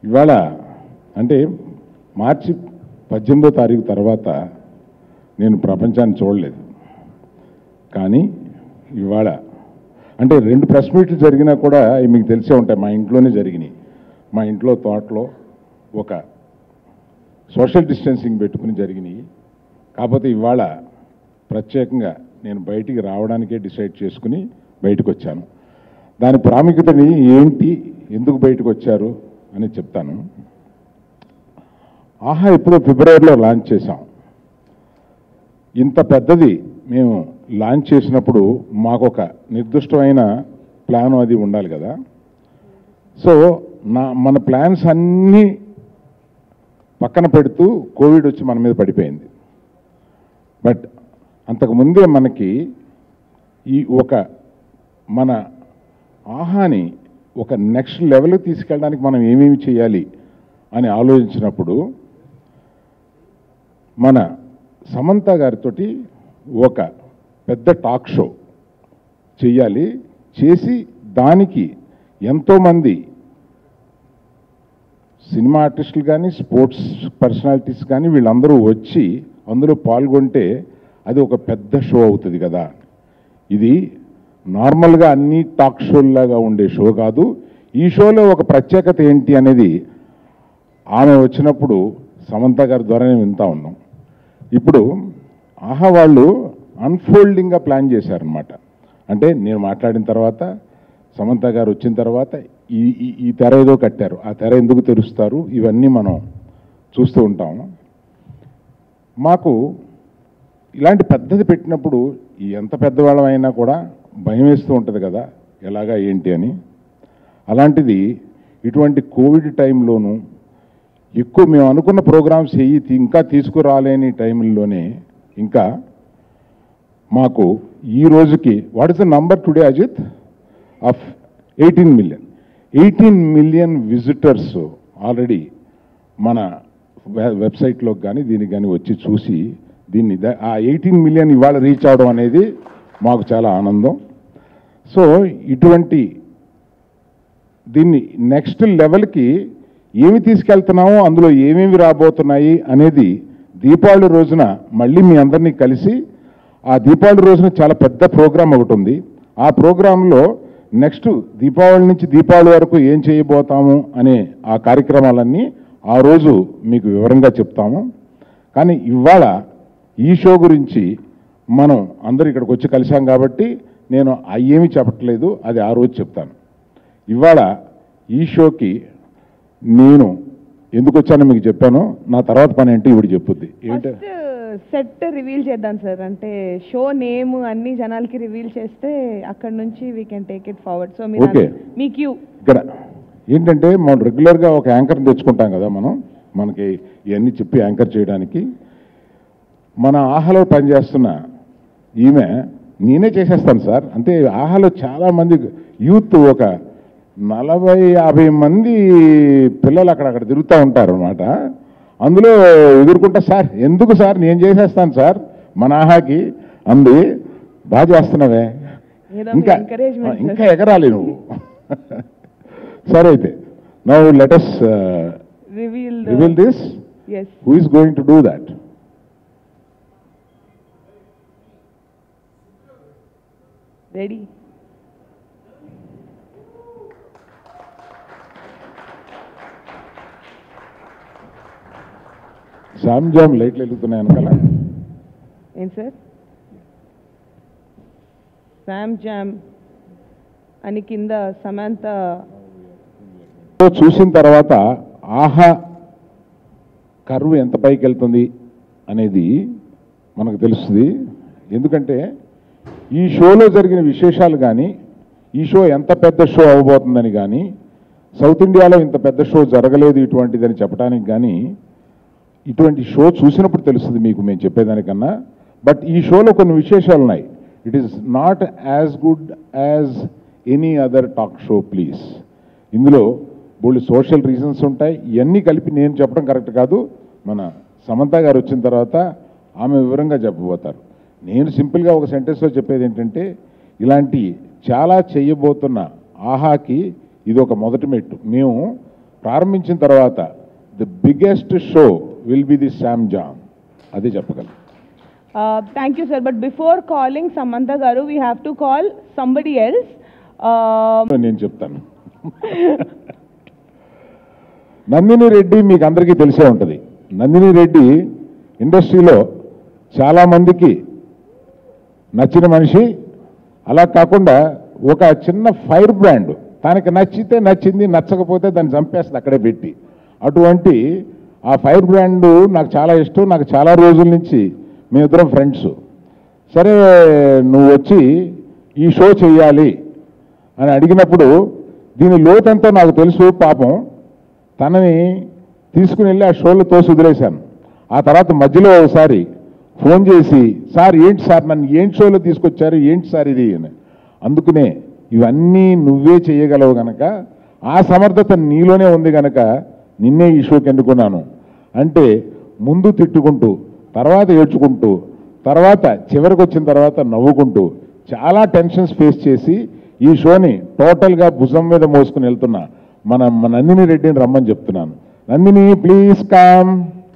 ఇవాళ అంటే మార్చి పద్దెనిమిదో తారీఖు తర్వాత నేను ప్రపంచాన్ని చూడలేదు కానీ ఇవాళ అంటే రెండు ప్రెస్ మీట్లు జరిగినా కూడా అవి మీకు తెలిసే ఉంటాయి మా ఇంట్లోనే జరిగినాయి మా ఇంట్లో తోటలో ఒక సోషల్ డిస్టెన్సింగ్ పెట్టుకుని జరిగినాయి కాకపోతే ఇవాళ ప్రత్యేకంగా నేను బయటికి రావడానికే డిసైడ్ చేసుకుని బయటకు వచ్చాను దాని ప్రాముఖ్యతని ఏంటి ఎందుకు బయటకు వచ్చారు అని చెప్తాను ఆహా ఎప్పుడో ఫిబ్రవరిలో లాంచ్ చేశాం ఇంత పెద్దది మేము లాంచ్ చేసినప్పుడు మాకు ఒక నిర్దిష్టమైన ప్లాన్ అది ఉండాలి కదా సో నా మన ప్లాన్స్ అన్నీ పక్కన పెడుతూ కోవిడ్ వచ్చి మన మీద పడిపోయింది బట్ అంతకుముందే మనకి ఈ ఒక మన ఆహాని ఒక నెక్స్ట్ లెవెల్కి తీసుకెళ్ళడానికి మనం ఏమేమి చేయాలి అని ఆలోచించినప్పుడు మన సమంత గారితోటి ఒక పెద్ద టాక్ షో చెయ్యాలి చేసి దానికి ఎంతోమంది సినిమా ఆర్టిస్టులు కానీ స్పోర్ట్స్ పర్సనాలిటీస్ కానీ వీళ్ళందరూ వచ్చి అందులో పాల్గొంటే అది ఒక పెద్ద షో అవుతుంది కదా ఇది నార్మల్గా అన్ని టాక్ షోల్లాగా ఉండే షో కాదు ఈ షోలో ఒక ప్రత్యేకత ఏంటి అనేది ఆమె వచ్చినప్పుడు సమంత గారి ద్వారానే వింటా ఉన్నాం ఇప్పుడు ఆహా వాళ్ళు అన్ఫోల్డింగ్గా ప్లాన్ చేశారనమాట అంటే నేను మాట్లాడిన తర్వాత సమంత గారు వచ్చిన తర్వాత ఈ ఈ- ఈ తెర ఏదో కట్టారు ఆ తెర ఎందుకు తెరుస్తారు ఇవన్నీ మనం చూస్తూ ఉంటాం మాకు ఇలాంటి పెద్దది పెట్టినప్పుడు ఈ ఎంత పెద్దవాళ్ళం అయినా కూడా భయం వేస్తూ ఉంటుంది కదా ఎలాగా ఏంటి అని అలాంటిది ఇటువంటి కోవిడ్ టైంలోనూ ఎక్కువ మేము అనుకున్న ప్రోగ్రామ్స్ ఏవి తీ- ఇంకా తీసుకురాలేని టైంలోనే ఇంకా మాకు ఈ రోజుకి what is the number today అజిత్ of eighteen million eighteen million visitors already మన వె- వెబ్సైట్లోకి కానీ దీనికి కానీ వచ్చి చూసి దీన్ని ద- ఆ ఎయిటీన్ మిలియన్ ఇవాళ రీచ్ అవడం అనేది మాకు చాలా ఆనందం సో ఇటువంటి దీన్ని నెక్స్ట్ లెవెల్కి ఏమి తీసుకెళ్తున్నామో అందులో ఏమేమి రాబోతున్నాయి అనేది దీపావళి రోజున మళ్ళీ మీ అందరినీ కలిసి ఆ దీపావళి రోజున చాలా పెద్ద ప్రోగ్రాం ఒకటి ఉంది ఆ ప్రోగ్రాంలో నెక్స్ట్ దీపావళి నుంచి దీపావళి వరకు ఏం చేయబోతాము అనే ఆ కార్యక్రమాలన్నీ ఆ రోజు మీకు వివరంగా చెప్తాము కానీ ఇవాళ ఈ షో గురించి మనం అందరూ ఇక్కడికి వచ్చి కలిసాం కాబట్టి నేను అయ్యేమి చెప్పట్లేదు అది ఆ రోజు చెప్తాను ఇవాళ ఈ షోకి నేను ఎందుకు వచ్చానో మీకు చెప్పాను నా తర్వాత పని ఏంటి ఇవిడ చెప్పుద్ది ఏంటంటే ఫస్ట్ సెట్ రివీల్ చేద్దాం సార్ అంటే షో నేమ్ అన్ని జనాలకి రివీల్ చేస్తే అక్కడ నుంచి we can take it forward so మీరు Okay. మీ క్యూ ఇక్కడ ఏంటంటే మనం రెగ్యులర్గా ఒక యాంకర్ని తెచ్చుకుంటాం కదా మనం మనకి ఇవన్నీ చెప్పి యాంకర్ చేయడానికి మన ఆహాలో పనిచేస్తున్న ఈమె నేనే చేసేస్తాను సార్ అంటే ఆహాలో చాలామంది యూత్ ఒక నలభై యాభై మంది పిల్లలు అక్కడక్కడ తిరుగుతూ ఉంటారు అనమాట అందులో ఎదుర్కొంటా సార్ ఎందుకు సార్ నేను చేసేస్తాను సార్ మన ఆహాకి అంది బాగా చేస్తున్నావే ఏదో ఇంకా encouragement, sir. ఇంకా ఎగరాలి నువ్వు సరే అయితే now let's reveal reveal this yes who is going to do that ready jam jam లైట్లు వెలుగుతున్నాయి వెనకాల ఏంటి సార్ శామ్ జామ్ అని కింద సమాంత సో చూసిన తర్వాత ఆహా కర్వ్ ఎంత పైకి వెళ్తుంది అనేది మనకు తెలుస్తుంది ఎందుకంటే ఈ షోలో జరిగిన విశేషాలు కానీ ఈ షో ఎంత పెద్ద షో అవబోతుందని కానీ సౌత్ ఇండియాలో ఇంత పెద్ద షో జరగలేదు ఇటువంటిదని చెప్పడానికి కానీ ఇటువంటి షో చూసినప్పుడు తెలుస్తుంది మీకు మేము చెప్పేదానికన్నా బట్ ఈ షోలో కొన్ని విశేషాలు ఉన్నాయి it is not as good as any other talk show please ఇందులో బోళ్ళు సోషల్ రీజన్స్ ఉంటాయి ఇవన్నీ కలిపి నేను చెప్పడం కరెక్ట్ కాదు మన సమంత గారు వచ్చిన తర్వాత ఆమె వివరంగా చెప్పబోతారు నేను సింపుల్గా ఒక సెంటెన్స్లో చెప్పేది ఏంటంటే ఇలాంటి చాలా చేయబోతున్న ఆహాకి ఇది ఒక మొదటి మెట్టు మేము ప్రారంభించిన తర్వాత the biggest show will be the Sam Jam అది చెప్పగలను thank you sir but before calling Samantha garu we have to call somebody else నేను చెప్తాను నందిని రెడ్డి మీకు అందరికీ తెలిసే ఉంటుంది నందిని రెడ్డి ఇండస్ట్రీలో చాలామందికి నచ్చిన మనిషి అలా కాకుండా ఒక చిన్న ఫైర్ బ్రాండ్ తనకి నచ్చితే నచ్చింది నచ్చకపోతే దాన్ని చంపేస్తుంది అక్కడే పెట్టి అటువంటి ఆ ఫైర్ బ్రాండ్ నాకు చాలా ఇష్టం నాకు చాలా రోజుల నుంచి మేమిద్దరం ఫ్రెండ్స్ సరే నువ్వు వచ్చి ఈ షో చెయ్యాలి అని అడిగినప్పుడు దీని లోతంతా నాకు తెలుసు పాపం తనని తీసుకుని వెళ్ళి ఆ షోలో తోసి వదిలేశాను ఆ తర్వాత మధ్యలో ఒకసారి ఫోన్ చేసి సార్ ఏంటి సార్ నన్ను ఏంటి షోలో తీసుకొచ్చారు ఏంటి సార్ ఇది అని అందుకునే ఇవన్నీ నువ్వే చేయగలవు గనక ఆ సమర్థత నీలోనే ఉంది గనక నిన్నే ఈ షోకి ఎన్నుకున్నాను అంటే ముందు తిట్టుకుంటూ తర్వాత ఏడ్చుకుంటూ తర్వాత చివరికి వచ్చిన తర్వాత నవ్వుకుంటూ చాలా టెన్షన్స్ ఫేస్ చేసి ఈ షోని టోటల్గా భుజం మీద మోసుకుని వెళ్తున్నా మన మన నందిని రెడ్డిని రమ్మని చెప్తున్నాను Nandini please come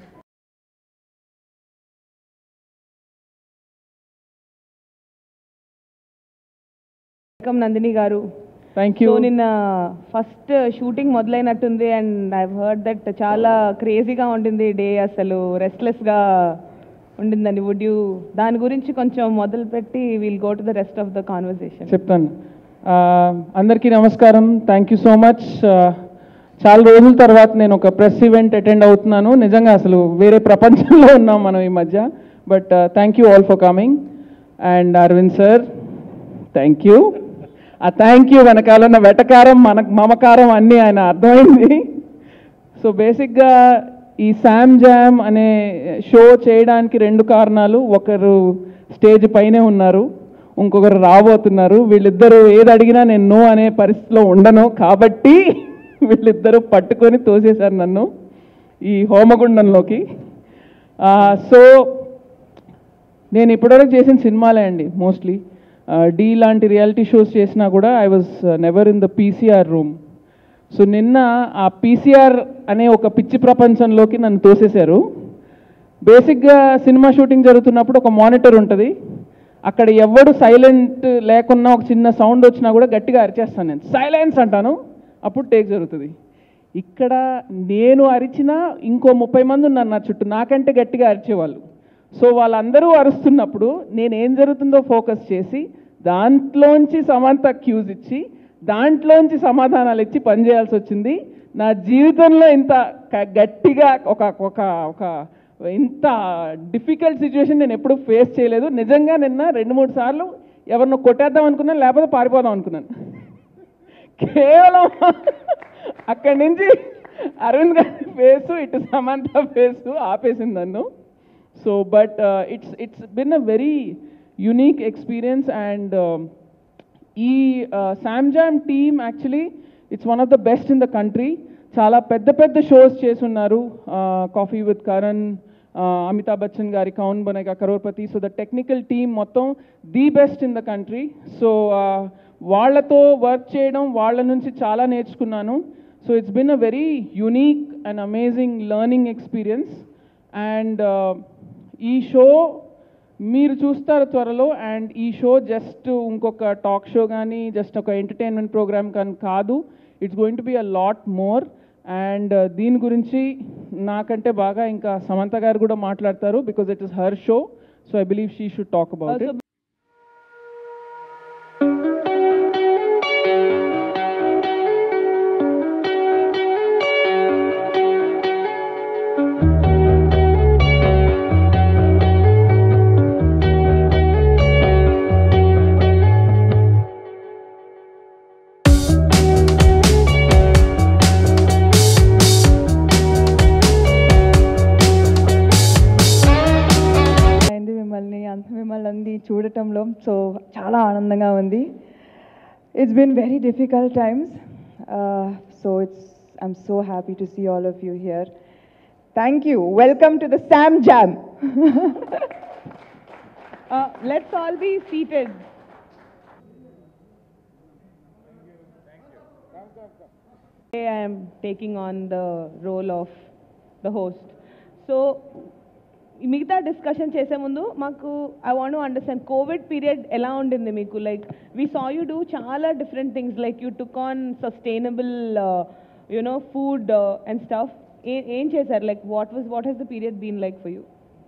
welcome Nandini garu thank so you నిన్న ఫస్ట్ షూటింగ్ మొదలైనట్టుంది అండ్ ఐ హర్డ్ దట్ చాలా క్రేజీగా ఉండింది డే అసలు రెస్ట్లెస్గా ఉండిందని వుడ్ యూ దాని గురించి కొంచెం మొదలుపెట్టి we'll go to the rest of the conversation చెప్తాను ఆ, అందరికీ నమస్కారం థ్యాంక్ యూ సో మచ్ చాలా రోజుల తర్వాత నేను ఒక ప్రెస్ ఈవెంట్ అటెండ్ అవుతున్నాను నిజంగా అసలు వేరే ప్రపంచంలో ఉన్నాం మనం ఈ మధ్య but thank you all for coming and Aravind sir thank you uh thank you వెనకాల ఉన్న వెటకారం మన మమకారం అన్నీ ఆయన అర్థమైంది సో బేసిక్గా ఈ శామ్ జామ్ అనే షో చేయడానికి రెండు కారణాలు ఒకరు స్టేజ్ పైనే ఉన్నారు ఇంకొకరు రాబోతున్నారు వీళ్ళిద్దరూ ఏది అడిగినా నేను నో అనే పరిస్థితిలో ఉండను కాబట్టి వీళ్ళిద్దరూ పట్టుకొని తోసేశారు నన్ను ఈ హోమగుండంలోకి సో నేను ఇప్పటివరకు చేసిన సినిమాలే అండి మోస్ట్లీ డీ లాంటి రియాలిటీ షోస్ చేసినా కూడా I was never in the PCR room so నిన్న ఆ పీసీఆర్ అనే ఒక పిచ్చి ప్రపంచంలోకి నన్ను తోసేశారు బేసిక్గా సినిమా షూటింగ్ జరుగుతున్నప్పుడు ఒక మానిటర్ ఉంటుంది అక్కడ ఎవడు సైలెంట్ లేకున్నా ఒక చిన్న సౌండ్ వచ్చినా కూడా గట్టిగా అరిచేస్తాను నేను సైలెన్స్ అంటాను అప్పుడు టేక్ జరుగుతుంది ఇక్కడ నేను అరిచినా ఇంకో ముప్పై మంది ఉన్నారు నా చుట్టూ నాకంటే గట్టిగా అరిచేవాళ్ళు సో వాళ్ళందరూ అరుస్తున్నప్పుడు నేను ఏం జరుగుతుందో ఫోకస్ చేసి దాంట్లోంచి సమంత క్యూజ్ ఇచ్చి దాంట్లోంచి సమాధానాలు ఇచ్చి పనిచేయాల్సి వచ్చింది నా జీవితంలో ఇంత క- గట్టిగా ఒక ఒక ఒక ఇంత డిఫికల్ట్ సిచ్యువేషన్ నేను ఎప్పుడూ ఫేస్ చేయలేదు నిజంగా నిన్న రెండు మూడు సార్లు ఎవరినో కొట్టేద్దాం అనుకున్నాను లేకపోతే పారిపోదాం అనుకున్నాను కేవలం అక్కడి నుంచి అరవింద్ గారి ఫేసు ఇటు సమంత ఫేసు ఆపేసింది నన్ను so but it's it's been a very unique experience and ఈ Sam Jam team actually it's one of the best in the country చాలా పెద్ద పెద్ద షోస్ చేస్తున్నారు కాఫీ విత్ కరణ్ అమితాబ్ బచ్చన్ గారి Kaun Banega Crorepati so the technical team మొత్తం the best in the country so వాళ్ళతో work చేయడం వాళ్ళ నుంచి చాలా నేర్చుకున్నాను so it's been a very unique and amazing learning experience and ఈ షో మీరు చూస్తారు త్వరలో అండ్ ఈ షో జస్ట్ ఇంకొక టాక్ షో కానీ జస్ట్ ఒక ఎంటర్టైన్మెంట్ ప్రోగ్రామ్ కానీ కాదు it's going to be a lot more and దీని గురించి నాకంటే బాగా ఇంకా సమంత గారు కూడా మాట్లాడతారు because it is her show so I believe she should talk about it అయింది మిమ్మల్ని అంత మిమ్మల్ని అంది చూడటంలో సో చాలా ఆనందంగా ఉంది it's been very difficult times so it's I'm so happy to see all of you here thank you welcome to the Sam Jam let's all be seated I'm taking on the role of the host so మిగతా discussion చేసే ముందు మాకు I want understand covid period ఎలా ఉండింది మీకు like we saw you do చాలా different things like you took on sustainable you know food and stuff ఏం చేశారు like what was what has the period been like for you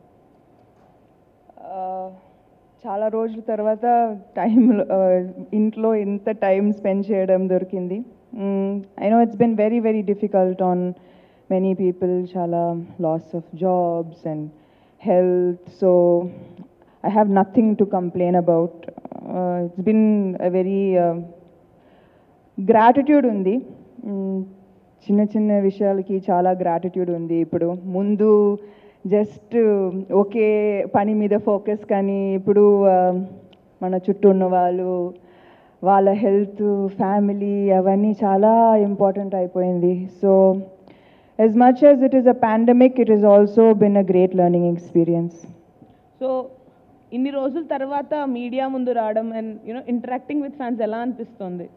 చాలా రోజుల తర్వాత time ఇంట్లో ఇంత టైం స్పెండ్ చేయడం దొరికింది I know it's been very very difficult on many people చాలా loss of jobs and health so I have nothing to complain about it's been very gratitude ఉంది మ్మ్. చిన్న చిన్న విషయాలకి చాలా గ్రాటిట్యూడ్ ఉంది ఇప్పుడు ముందు జస్ట్ ఒకే పని మీద ఫోకస్ కానీ ఇప్పుడు ఆ, మన చుట్టూ ఉన్న వాళ్ళు వాళ్ళ హెల్త్ ఫ్యామిలీ అవన్నీ చాలా ఇంపార్టెంట్ అయిపోయింది so as much as it is a pandemic, it has also been a great learning experience. So ఇన్ని రోజుల తర్వాత మీడియా ముందు రావడం and you know interacting with fans ఎలా అనిపిస్తుంది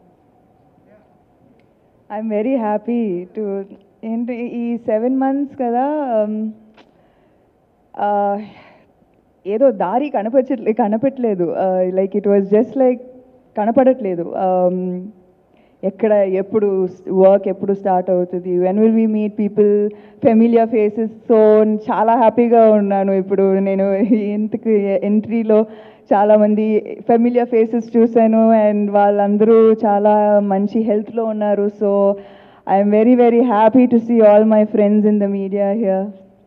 I'm very happy to ఏంటి ఈ సెవెన్ మంత్స్ కదా um, uh, ఏదో దారి కనపచ్చట్లే కనపట్లేదు like it was just like కనపడట్లేదు Um, ఎక్కడ ఎప్పుడు వర్క్ ఎప్పుడు స్టార్ట్ అవుతుంది when will we meet people familiar faces so చాలా హ్యాపీగా ఉన్నాను ఇప్పుడు నేను ఇంతకు ఎంట్రీలో చాలామంది ఫెమిలియర్ ఫేసెస్ చూశాను అండ్ వాళ్ళందరూ చాలా మంచి హెల్త్లో ఉన్నారు so I'm very very happy to see all my friends in the media here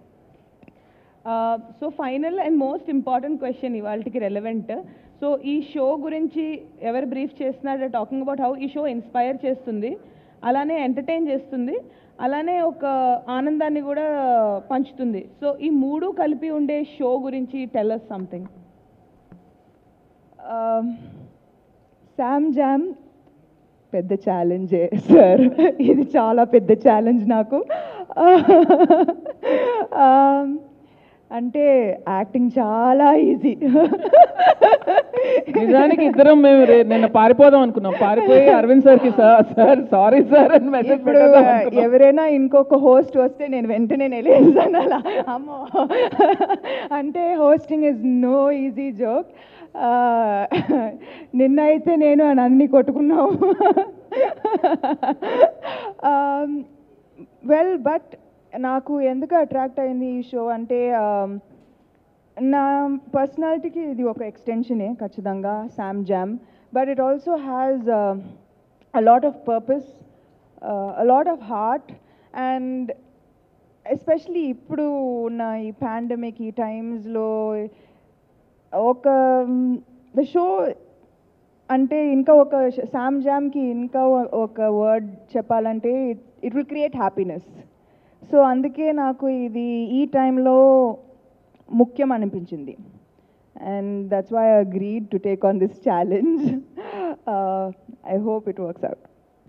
so final and most important question ఇవాళకి రెలవెంట్ సో ఈ షో గురించి ఎవరు బ్రీఫ్ చేస్తున్నారో టాకింగ్ అబౌట్ హౌ ఈ షో ఇన్స్పైర్ చేస్తుంది అలానే ఎంటర్టైన్ చేస్తుంది అలానే ఒక ఆనందాన్ని కూడా పంచుతుంది సో ఈ మూడు కలిపి ఉండే షో గురించి tell us something Sam Jam పెద్ద ఛాలెంజే సార్ ఇది చాలా పెద్ద ఛాలెంజ్ నాకు Um, అంటే యాక్టింగ్ చాలా ఈజీ నిజానికి ఇద్దరం మేము రే- నిన్న పారిపోదాం అనుకున్నాం పారిపోయి అరవింద్ సార్కి సార్ సార్ సారీ సార్ అని మెసేజ్ ఇప్పుడు ఎవరైనా ఇంకొక హోస్ట్ వస్తే నేను వెంటనే వెళ్ళేసాను అలా అమ్మో అంటే hosting is no easy joke నిన్న అయితే నేను అని అన్ని కొట్టుకున్నావు వెల్ బట్ నాకు ఎందుకు అట్రాక్ట్ అయింది ఈ షో అంటే um, నా పర్సనాలిటీకి ఇది ఒక ఎక్స్టెన్షనే ఖచ్చితంగా Sam Jam but it also has a lot of purpose a lot of heart and especially ఇప్పుడు ఉన్న ఈ పాండమిక్ ఈ టైమ్స్లో ఒక ద షో అంటే ఇంకా ఒక శామ్ జామ్కి ఇంకా ఒక వర్డ్ చెప్పాలంటే it will create happiness so అందుకే నాకు ఇది ఈ టైంలో ముఖ్యం అనిపించింది and that's why I agreed to take on this challenge I hope it works out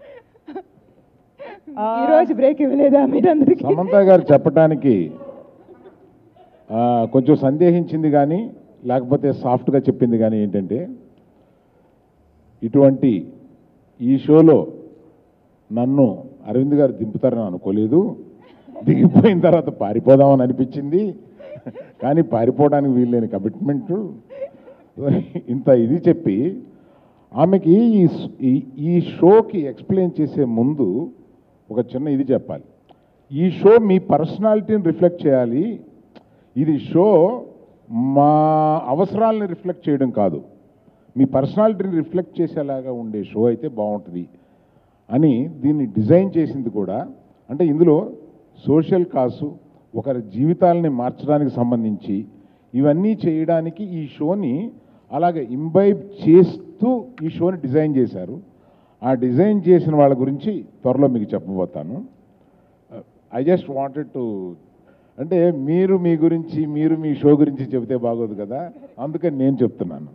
ఈరోజు బ్రేక్ ఇవ్వలేదా మీరందరికీ సమంత గారు చెప్పటానికి ఆ, కొంచెం సందేహించింది కానీ లేకపోతే సాఫ్ట్గా చెప్పింది కానీ ఏంటంటే ఇటువంటి ఈ షోలో నన్ను అరవింద్ గారు దింపుతారని అనుకోలేదు దిగిపోయిన తర్వాత పారిపోదామని అనిపించింది కానీ పారిపోవడానికి వీల్లేని కమిట్మెంట్ ఇంత ఇది చెప్పి ఆమెకి ఈ స్- ఈ- ఈ షోకి ఎక్స్ప్లెయిన్ చేసే ముందు ఒక చిన్న ఇది చెప్పాలి ఈ షో మీ పర్సనాలిటీని రిఫ్లెక్ట్ చేయాలి ఇది షో మా అవసరాలని రిఫ్లెక్ట్ చేయడం కాదు మీ పర్సనాలిటీని రిఫ్లెక్ట్ చేసేలాగా ఉండే షో అయితే బాగుంటుంది అని దీన్ని డిజైన్ చేసింది కూడా అంటే ఇందులో సోషల్ కాసు ఒకరి జీవితాలని మార్చడానికి సంబంధించి ఇవన్నీ చేయడానికి ఈ షోని అలాగే ఇంబైబ్ చేస్తూ ఈ షోని డిజైన్ చేశారు ఆ డిజైన్ చేసిన వాళ్ళ గురించి త్వరలో మీకు చెప్పబోతాను ఐ జస్ట్ వాంటెడ్ టు అంటే మీరు మీ గురించి మీరు మీ షో గురించి చెబితే బాగోదు కదా అందుకని నేను చెప్తున్నాను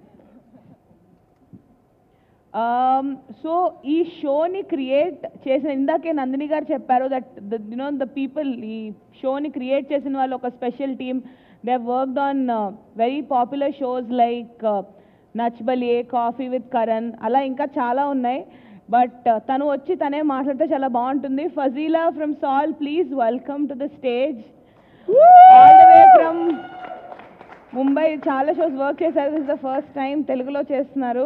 సో ఈ షోని క్రియేట్ చేసిన ఇందాకే నందిని గారు చెప్పారు దట్ యునో ద పీపుల్ ఈ షోని క్రియేట్ చేసిన వాళ్ళు ఒక special team they worked on very popular shows like Nach Baliye coffee with Karan అలా ఇంకా చాలా ఉన్నాయి బట్ తను వచ్చి తనే మాట్లాడితే చాలా బాగుంటుంది ఫజీలా ఫ్రమ్ సాల్ please welcome to the stage all the way from Mumbai చాలా షోస్ వర్క్ చేశారు దిస్ ద ఫస్ట్ టైం తెలుగులో చేస్తున్నారు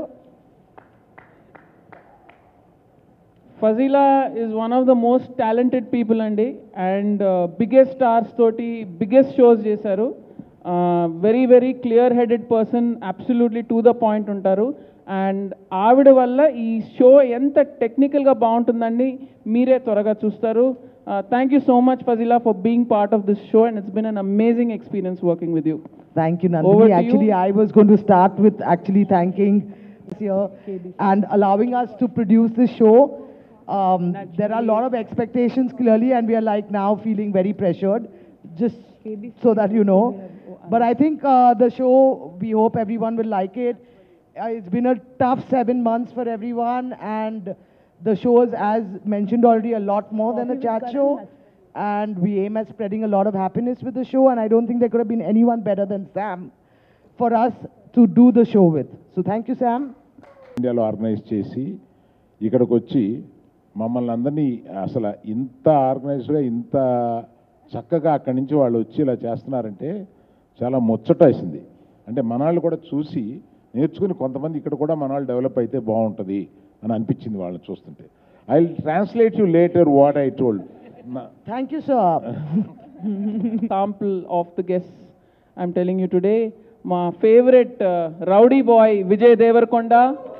Fazila is one of the most talented people అండి అండ్ బిగ్గెస్ట్ స్టార్స్ తోటి బిగ్గెస్ట్ షోస్ చేశారు very very clear headed person absolutely to the point ఉంటారు and ఆవిడ వల్ల ఈ షో ఎంత టెక్నికల్గా బాగుంటుందండి మీరే త్వరగా చూస్తారు thank you so much Fazila for being part of this show and it's been an amazing experience working with you Thank you, Over Nandini. to Actually, you. I was going to start with actually thanking this year and allowing us to produce this show. Um, there are a lot of expectations clearly, and we are like now feeling very pressured, just so that you know. But I think uh, the show, we hope everyone will like it. Uh, it's been a tough seven months for everyone, and the show is, as mentioned already, a lot more than a chat show. And we aim at spreading a lot of happiness with the show, and I don't think there could have been anyone better than Sam for us to do the show with. So thank you, Sam. ఇండియాలో organise చేసి ఇక్కడికి వచ్చి మమ్మల్ని అందరినీ అసలు ఇంత ఆర్గనైజ్డ్గా ఇంత చక్కగా అక్కడి నుంచి వాళ్ళు వచ్చి ఇలా చేస్తున్నారంటే చాలా ముచ్చటేసింది అంటే మనాళ్ళు కూడా చూసి నేర్చుకుని కొంతమంది ఇక్కడ కూడా మనాళ్ళు డెవలప్ అయితే బాగుంటుంది అని అనిపించింది వాళ్ళని చూస్తుంటే I translate you later what I told Thank you, sir. sample of the guests I'm telling you today. My favorite uh, rowdy boy, Vijay Devarkonda.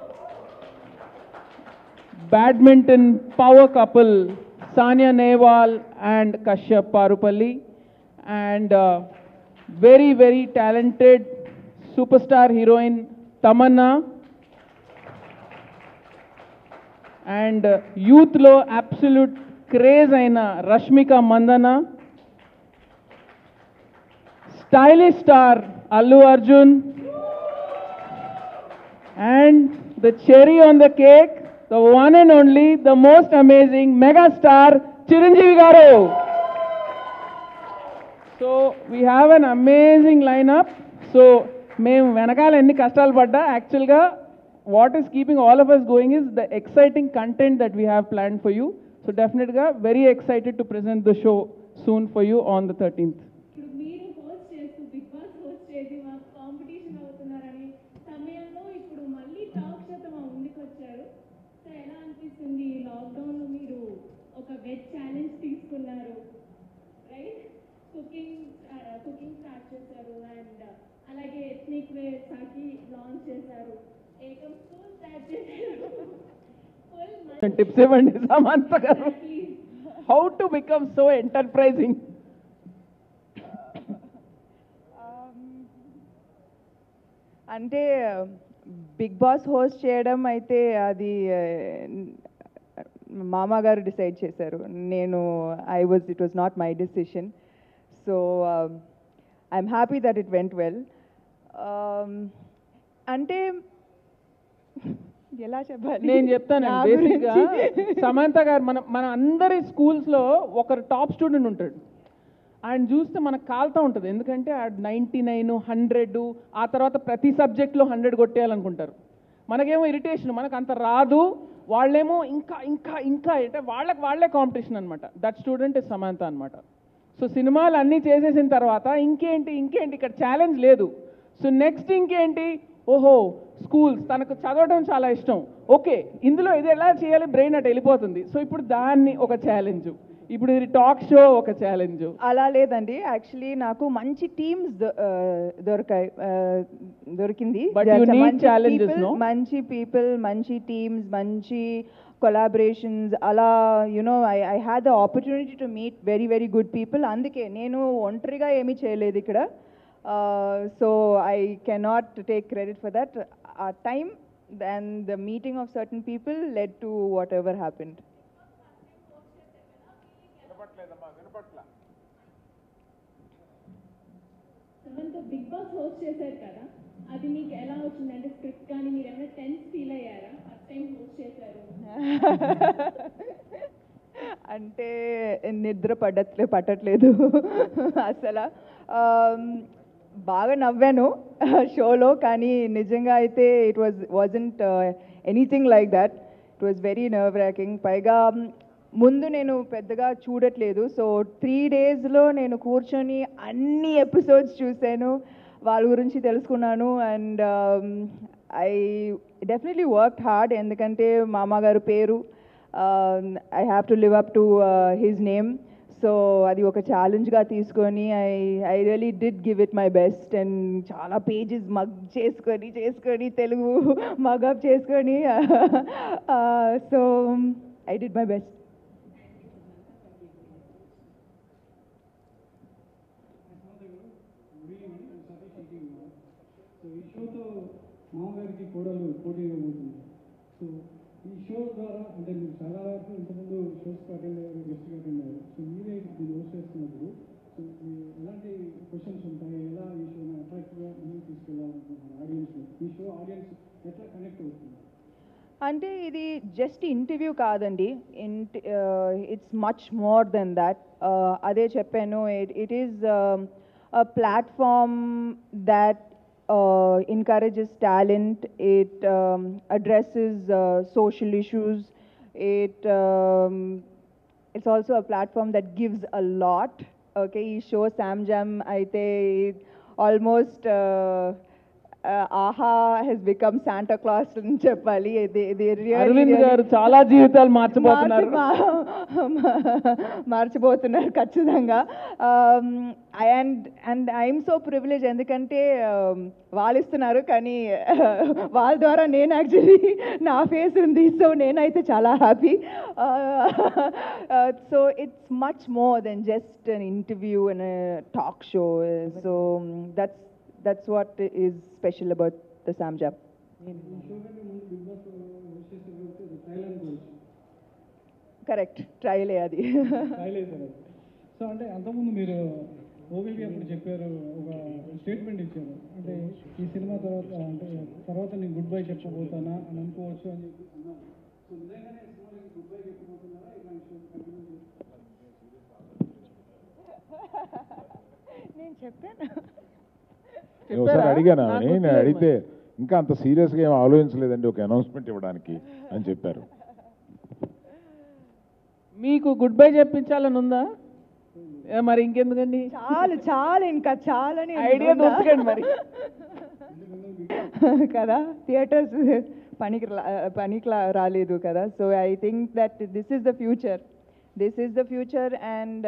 Badminton power couple, Sanya Nehwal and Kashyap Parupalli. And uh, very, very talented superstar heroine, Tamanna. And యూత్లో absolute craze అయిన Rashmika Mandanna stylish star Allu Arjun and the cherry on the cake the one and only the most amazing mega star Chiranjeevi garu so we have an amazing lineup so మేము వెనకాల ఎన్ని కష్టాలు పడ్డా యాక్చువల్గా what is keeping all of us going is the exciting content that we have plan for you so డెఫినెట్గా very excited to present the show soon for you on the thirteenth ఇప్పుడు మీరు host చేస్తూ big boss host చేసి మాకు competition అవుతున్నారని సమయంలో ఇప్పుడు మళ్ళీ టాక్ షోతో మా ముందుకు వచ్చారు సో ఎలా అనిపిస్తుంది ఈ లాక్డౌన్లో మీరు ఒక వెజ్ ఛాలెంజ్ తీసుకున్నారు రైట్ కుకింగ్ కుకింగ్ స్టార్ట్ చేశారు అండ్ అలాగే ఎథ్నిక్ వేర్ సాకి లాంచ్ చేశారు ఏకం స్కూల్ స్టార్ట్ చేశారు ఫుల్ టిప్స్ ఇవ్వండి Samantha garu how to become so enterprising అంటే బిగ్ బాస్ హోస్ట్ చేయడం అయితే అది మామ గారు డిసైడ్ చేశారు నేను I was it was not my decision so I'm happy that it went well అంటే ఎలా చెప్పాలి నేను చెప్తాను నా బేసిక్గా గురించి. సమంత గారు మన మన అందరి స్కూల్స్లో ఒకరు టాప్ స్టూడెంట్ ఉంటాడు ఆయన చూస్తే మనకు కాలుతా ఉంటుంది ఎందుకంటే ఆ నైంటీ నైన్ హండ్రెడ్ ఆ తర్వాత ప్రతి సబ్జెక్ట్లో హండ్రెడ్ కొట్టేయాలనుకుంటారు మనకేమో ఇరిటేషన్ మనకు అంత రాదు వాళ్ళేమో ఇంకా ఇంకా ఇంకా అంటే వాళ్ళకి వాళ్ళే కాంపిటీషన్ అనమాట దట్ స్టూడెంట్ ఇస్ సమంత అనమాట సో సినిమాలు అన్నీ చేసేసిన తర్వాత ఇంకేంటి ఇంకేంటి ఇక్కడ ఛాలెంజ్ లేదు సో నెక్స్ట్ ఇంకేంటి ఓహో స్కూల్స్ తనకు చదవడం చాలా ఇష్టం ఓకే ఇందులో ఇది ఎలా చేయాలి బ్రెయిన్ అటు వెళ్ళిపోతుంది సో ఇప్పుడు దాన్ని ఒక ఛాలెంజ్ ఇప్పుడు ఇది టాక్ షో ఒక ఛాలెంజ్ అలా లేదండి యాక్చువల్లీ నాకు మంచి టీమ్స్ దొరికాయి ఆ, దొరికింది But you మంచి need challenges, people, no? మంచి పీపుల్ మంచి టీమ్స్ మంచి కొలాబరేషన్స్ అలా you know I I had the opportunity to meet very very good people అందుకే నేను ఒంటరిగా ఏమీ చేయలేదు ఇక్కడ so I cannot take credit for that ఆ time and the meeting of certain people led to whatever happened Samantha big boss host చేశారు కదా అది మీకు ఎలా వచ్చింది అంటే స్క్రిప్ట్ కానీ మీరు ఏమైనా టెన్స్ ఫీల్ అయ్యారా ఫస్ట్ టైం హోస్ట్ చేశారు అంటే నిద్ర పడట్లే పట్టట్లేదు అసలు ఆమ్, బాగా నవ్వాను షోలో కానీ నిజంగా అయితే it was wasn't anything like that it was very nerve racking పైగా ముందు నేను పెద్దగా చూడట్లేదు సో త్రీ డేస్లో నేను కూర్చొని అన్ని ఎపిసోడ్స్ చూశాను వాళ్ళ గురించి తెలుసుకున్నాను and I definitely work hard ఎందుకంటే మామగారు పేరు I have to live up to his name so అది ఒక ఛాలెంజ్గా తీసుకొని I I really did give it my best and చాలా పేజెస్ మగ్ చేసుకొని చేసుకొని తెలుగు మగప్ చేసుకొని so I did my best so ఈ షోతో మామగారికి కోడలు పోటీ ఇవ్వబోతుంది సో ఈ షో ద్వారా అంటే మీరు చాలా వరకు ఇంతకుముందు షోస్కి అటెండ్ అయ్యారు గెస్ట్కి అటెండ్ అయ్యారు సో మీరే దీన్ని హోస్ట్ చేస్తున్నప్పుడు సో మీ ఎలాంటి క్వశ్చన్స్ ఉంటాయి ఎలా ఈ షోని అట్రాక్టివ్గా ముందుకు తీసుకెళ్ళాలనుకుంటున్నారు ఆడియన్స్లో ఈ షో ఆడియన్స్ ఎట్లా కనెక్ట్ అవుతుంది అంటే ఇది జస్ట్ ఇంటర్వ్యూ కాదండి ఇంట్ it's much more than that అదే చెప్పాను it it is a platform that encourages talent, it um, addresses uh, social issues, it um, it's also a platform that gives a lot. Okay, ఈ show Sam Jam అయితే almost uh, uh, Aha has become Santa Claus అని చెప్పాలి ఇది ఇది really, Arvind really- గారు చాలా జీవితాలు మార్చబోతున్నారు మార్చి- మా- మార్చిపోతున్నారు ఖచ్చితంగా and and I'm so privilege ఎందుకంటే um, వాళ్ళు ఇస్తున్నారు కానీ వాళ్ళ ద్వారా నేను యాక్చువల్లీ నా ఫేస్ ఉంది సో నేనైతే చాలా happy so it's much more than just an interview and talk show so that's that's what is special about the Sam Jam ఈ షో కంటే ముందు బిగ్ బాస్ హోస్ట్ చేసే కాబట్టి ట్రయల్ అనుకోవచ్చు కరెక్ట్ ట్రైలే అది ట్రయల్ వేశారు సో అంటే అంతకుముందు మీరు ఓవివి అప్పుడు చెప్పారు ఒక స్టేట్మెంట్ ఇచ్చారు అంటే ఈ సినిమా తర్వాత అంటే తర్వాత నేను గుడ్ బై చెప్పబోతానా అని అనుకోవచ్చు అని చెప్పి అన్నారు సో నిజంగానే సినిమాకి గుడ్ బై చెప్పబోతున్నారా ఇలాంటి షో కంటిన్యూ చేస్తారు నేను చెప్పాను నేను ఒకసారి అడిగాను నాకు ఆమెని, నేను గుర్తులేదు అడిగితే ఇంకా అంత సీరియస్గా ఏం ఆలోచించలేదండి ఒక అనౌన్స్మెంట్ ఇవ్వడానికి అని చెప్పారు మీకు గుడ్ బై చెప్పించాలని ఉందా ఏ, మరి ఇంకెందుకండి చాలు చాలు ఇంకా చాలని ఐడియా దొరకండి మరి కదా థియేటర్స్ పనికి రా- పనికి లా- రాలేదు కదా so I think that this is the future this is the future and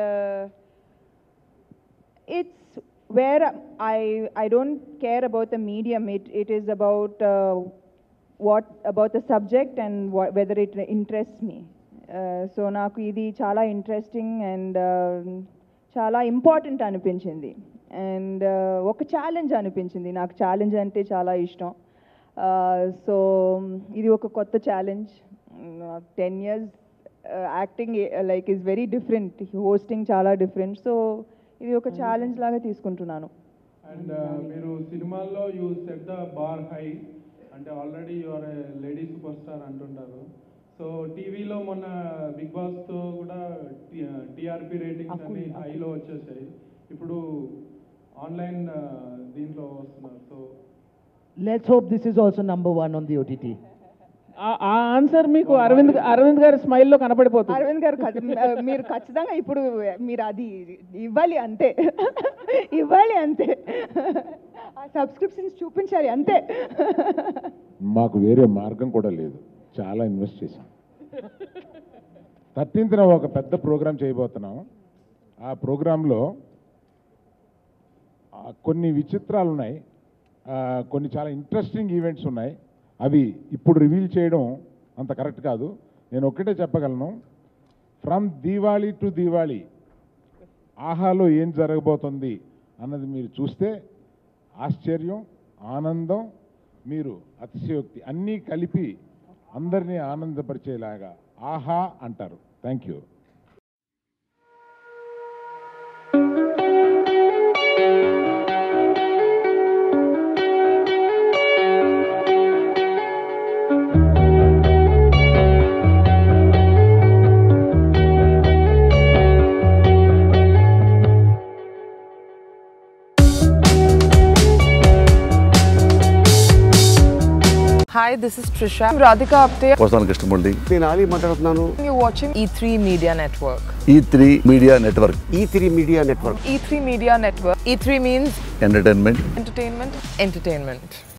it's where I I don't care about the medium. It it is about uh, what about the subject and wha- whether it interests me. So నాకు ఇది చాలా interesting and చాలా important అనిపించింది and ఒక challenge అనిపించింది నాకు challenge అంటే చాలా ఇష్టం సో ఇది ఒక కొత్త challenge ten years acting like is very different hosting చాలా డిఫరెంట్ సో ఇది ఒక ఛాలెంజ్ లాగా తీసుకుంటున్నాను అండ్ మీరు సినిమాల్లో you set the bar high అంటే already your lady super star అంటుంటారు సో టీవీలో మొన్న బిగ్ బాస్తో కూడా టీఆర్పీ రేటింగ్స్ అన్ని హైలో వచ్చేసాయి ఇప్పుడు ఆన్లైన్ దీంట్లో వస్తున్నారు so Let's hope this is also number one on the OTT. ఆ- ఆ ఆన్సర్ మీకు అరవింద్ అరవింద్ గారి స్మైల్లో కనపడిపోతుంది అరవింద్ గారు ఖచ్చి- మీరు ఖచ్చితంగా ఇప్పుడు మీరు అది ఇవ్వాలి అంతే ఇవ్వాలి అంతే ఆ సబ్స్క్రిప్షన్స్ చూపించాలి అంతే మాకు వేరే మార్గం కూడా లేదు చాలా ఇన్వెస్ట్ చేశాం థర్టీన్త్న ఒక పెద్ద ప్రోగ్రాం చేయబోతున్నాం ఆ ప్రోగ్రాంలో ఆ, కొన్ని విచిత్రాలు ఉన్నాయి ఆ, కొన్ని చాలా ఇంట్రెస్టింగ్ ఈవెంట్స్ ఉన్నాయి అవి ఇప్పుడు రివీల్ చేయడం అంత కరెక్ట్ కాదు నేను ఒక్కటే చెప్పగలను ఫ్రమ్ దీవాళీ టు దీవాళీ ఆహాలో ఏం జరగబోతుంది అన్నది మీరు చూస్తే ఆశ్చర్యం ఆనందం మీరు అతిశయోక్తి అన్నీ కలిపి అందరినీ ఆనందపరిచేలాగా ఆహా అంటారు thank you Hi, this is Trisha. I'm Radhika Apte. వస్తాను కృష్ణమూర్తి నేను ఆలీ మాట్లాడుతున్నాను You're watching E3 Media Network. E three media network E three media network E3 Media Network. E3 means entertainment entertainment, entertainment.